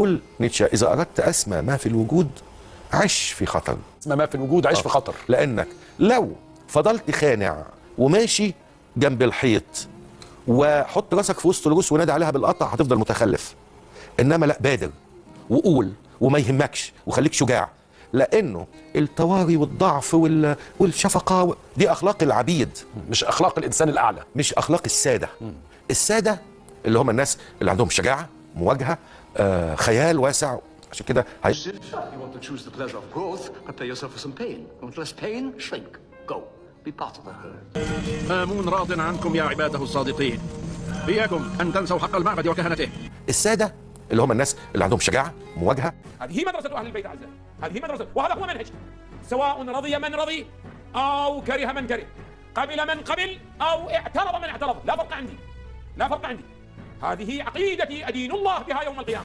يقول نيتشه اذا اردت اسمى ما في الوجود عش في خطر اسمى ما في الوجود عيش في خطر لانك لو فضلت خانع وماشي جنب الحيط وحط راسك في وسط الروس ونادي عليها بالقطع هتفضل متخلف انما لا بادر وقول وما يهمكش وخليك شجاع لانه الطواري والضعف وال... والشفقه دي اخلاق العبيد مش اخلاق الانسان الاعلى مش اخلاق الساده الساده اللي هم الناس اللي عندهم شجاعه مواجهه آه خيال واسع عشان كده هي... You want to choose the pleasure of growth, prepare yourself for some pain. You want less pain? Shrink. Go. Be part of the herd. مامون راض عنكم يا عباده الصادقين إياكم أن تنسوا حق المعبد وكهنته الساده اللي هم الناس اللي عندهم شجاعه مواجهه هذه هي مدرسة أهل البيت عزة هذه مدرسة وهذا هو منهج سواء رضي من رضي أو كره من كره قبل من قبل أو اعترض من اعترض لا فرق عندي لا فرق عندي هذه عقيدتي أدين الله بها يوم القيامة